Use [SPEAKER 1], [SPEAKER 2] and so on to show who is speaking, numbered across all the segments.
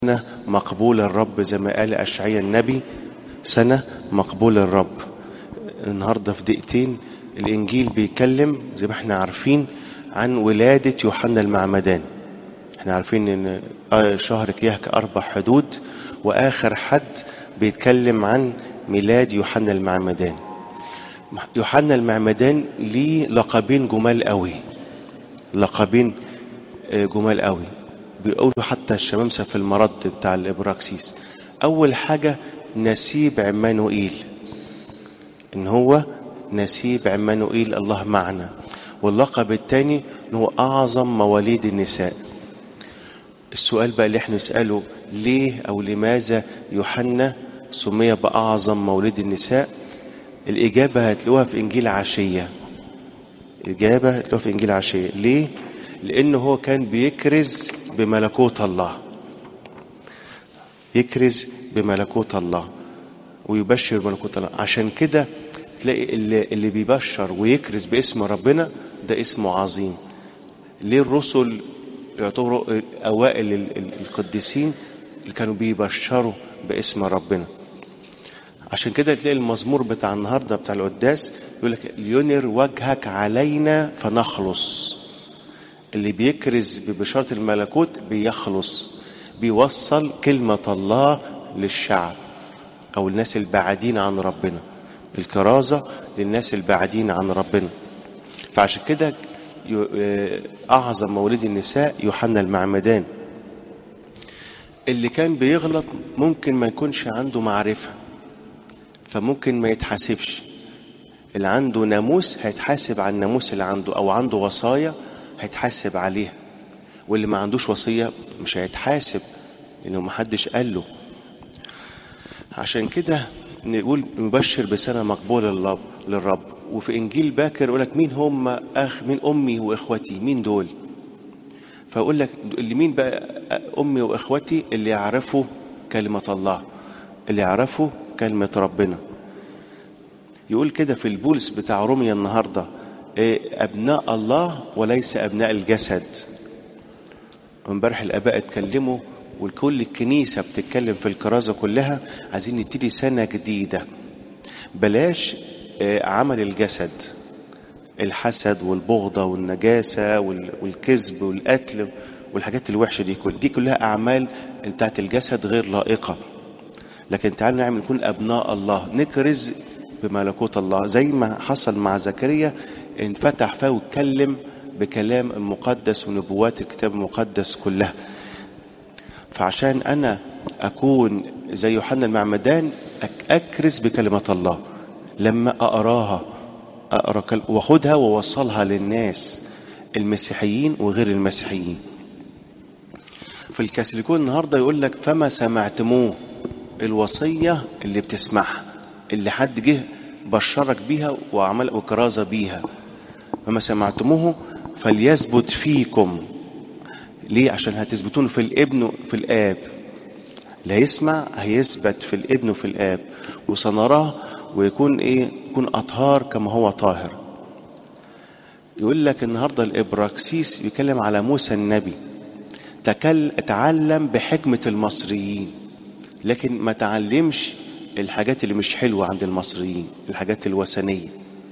[SPEAKER 1] سنة مقبول الرب زي ما قال أشعيا النبي سنة مقبول الرب النهاردة في دقيقتين الإنجيل بيتكلم زي ما احنا عارفين عن ولادة يوحنا المعمدان احنا عارفين ان شهر كيهك أربع حدود وآخر حد بيتكلم عن ميلاد يوحنا المعمدان يوحنا المعمدان ليه لقبين جمال قوي لقبين جمال قوي بيقولوا حتى الشمامسة في المرد بتاع الإبراكسيس أول حاجة نسيب عمانوئيل إن هو نسيب عمانوئيل الله معنا واللقب الثاني إن هو أعظم مواليد النساء السؤال بقى اللي احنا نسأله ليه أو لماذا يوحنا سمي بأعظم مولد النساء الإجابة هتلاقوها في إنجيل عشية الإجابة هتلاقوها في إنجيل عشية ليه؟ لأنه هو كان بيكرز بملكوت الله يكرز بملكوت الله ويبشر بملكوت الله عشان كده تلاقي اللي, اللي بيبشر ويكرز باسم ربنا ده اسمه عظيم ليه الرسل يعتبروا أوائل القديسين اللي كانوا بيبشروا باسم ربنا عشان كده تلاقي المزمور بتاع النهارده بتاع القداس يقول لك لينر وجهك علينا فنخلص اللي بيكرز ببشارة الملكوت بيخلص بيوصل كلمة الله للشعب أو الناس البعيدين عن ربنا الكرازة للناس البعيدين عن ربنا فعشان كده أعظم مولد النساء يوحنا المعمدان اللي كان بيغلط ممكن ما يكونش عنده معرفة فممكن ما يتحاسبش اللي عنده ناموس هيتحاسب على الناموس اللي عنده أو عنده وصايا هيتحاسب عليها واللي ما عندوش وصية مش هيتحاسب لأنه محدش قال له عشان كده نقول نبشر بسنة مقبولة للرب وفي إنجيل باكر يقول لك مين هم أخ مين أمي وإخوتي مين دول فأقول لك اللي مين بقى أمي وإخوتي اللي يعرفوا كلمة الله اللي يعرفوا كلمة ربنا يقول كده في البولس بتاع روميا النهارده أبناء الله وليس أبناء الجسد امبارح الآباء اتكلموا والكل الكنيسة بتتكلم في الكرازة كلها عايزين نبتدي سنة جديدة بلاش عمل الجسد الحسد والبغضة والنجاسة والكذب والقتل والحاجات الوحشة دي كل دي كلها أعمال بتاعت الجسد غير لائقة لكن تعالوا نعمل نكون أبناء الله نكرز بملكوت الله زي ما حصل مع زكريا انفتح فاه واتكلم بكلام المقدس ونبوات الكتاب المقدس كلها فعشان انا اكون زي يوحنا المعمدان اكرز بكلمه الله لما اقراها اقرا واخدها واوصلها للناس المسيحيين وغير المسيحيين في الكاثوليكون النهارده يقول لك فما سمعتموه الوصيه اللي بتسمعها اللي حد جه بشرك بيها وعمل وكرازة بيها وما سمعتموه فليثبت فيكم ليه عشان هتثبتون في الابن وفي الآب اللي هيسمع هيثبت في الابن وفي الآب وسنراه ويكون ايه يكون أطهار كما هو طاهر يقول لك النهاردة الإبراكسيس يتكلم على موسى النبي تكل اتعلم بحكمة المصريين لكن ما تعلمش الحاجات اللي مش حلوة عند المصريين الحاجات الوثنية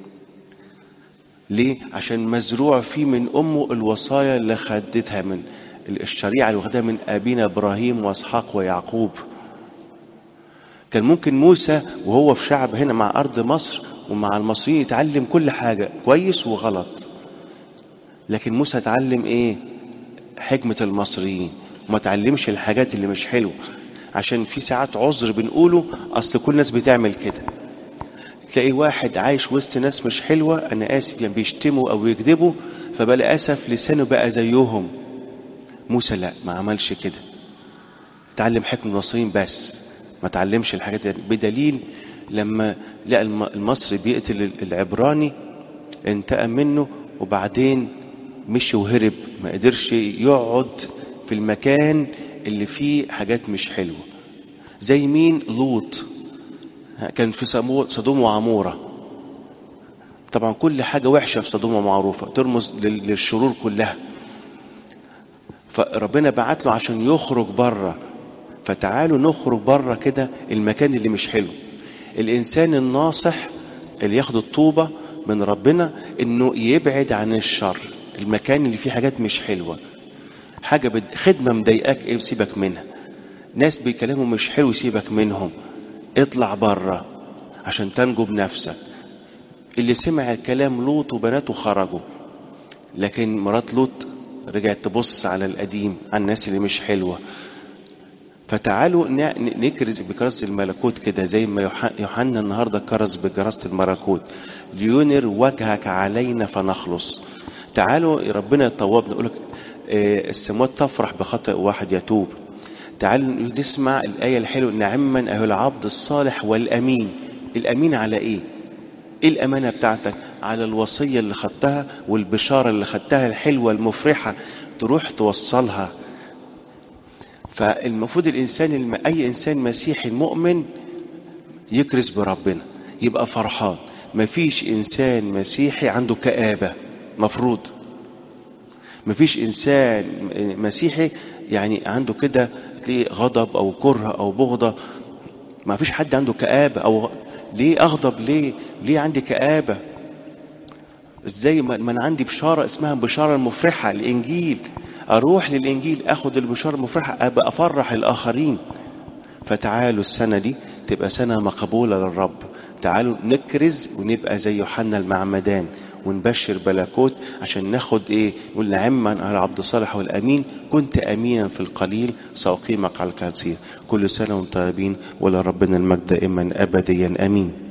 [SPEAKER 1] ليه؟ عشان مزروع فيه من أمه الوصايا اللي خدتها من الشريعة اللي واخدها من أبينا إبراهيم وإسحاق ويعقوب كان ممكن موسى وهو في شعب هنا مع أرض مصر ومع المصريين يتعلم كل حاجة كويس وغلط لكن موسى اتعلم إيه؟ حكمة المصريين وما تعلمش الحاجات اللي مش حلوة عشان في ساعات عذر بنقوله اصل كل الناس بتعمل كده تلاقي واحد عايش وسط ناس مش حلوه انا اسف يعني بيشتموا او يكذبوا فبقى اسف لسانه بقى زيهم موسى لا ما عملش كده اتعلم حكم المصريين بس ما تعلمش الحاجات دي بدليل لما لقى المصري بيقتل العبراني انتقم منه وبعدين مشي وهرب ما قدرش يقعد في المكان اللي فيه حاجات مش حلوة زي مين لوط كان في صدوم وعمورة طبعا كل حاجة وحشة في صدوم ومعروفة ترمز للشرور كلها فربنا بعت له عشان يخرج بره فتعالوا نخرج بره كده المكان اللي مش حلو الانسان الناصح اللي ياخد الطوبة من ربنا انه يبعد عن الشر المكان اللي فيه حاجات مش حلوة حاجة بد... خدمة مضايقاك ايه سيبك منها ناس بيكلموا مش حلو سيبك منهم اطلع بره عشان تنجو بنفسك اللي سمع الكلام لوط وبناته خرجوا لكن مرات لوط رجعت تبص على القديم على الناس اللي مش حلوة فتعالوا نكرز بكراسة الملكوت كده زي ما يوحنا النهاردة كرز بكراسة الملكوت لينر وجهك علينا فنخلص تعالوا ربنا يطوبنا يقول لك السماوات تفرح بخطأ واحد يتوب تعالوا نسمع الآية الحلوة نعما أيها العبد الصالح والأمين الأمين على إيه؟ إيه الأمانة بتاعتك؟ على الوصية اللي خدتها والبشارة اللي خدتها الحلوة المفرحة تروح توصلها فالمفروض الإنسان الم... أي إنسان مسيحي مؤمن يكرز بربنا يبقى فرحان مفيش إنسان مسيحي عنده كآبة مفروض مفيش إنسان مسيحي يعني عنده كده تلاقيه غضب أو كره أو بغضة ما فيش حد عنده كآبة أو ليه أغضب ليه ليه عندي كآبة ازاي ما انا عندي بشارة اسمها بشارة المفرحة الإنجيل أروح للإنجيل أخد البشارة المفرحة أبقى أفرح الآخرين فتعالوا السنة دي تبقى سنة مقبولة للرب تعالوا نكرز ونبقى زي يوحنا المعمدان ونبشر بلاكوت عشان ناخد ايه نقول نعما على عبد صالح والامين كنت امينا في القليل ساقيمك على الكثير كل سنه وانتم طيبين ولربنا المجد دائما ابديا امين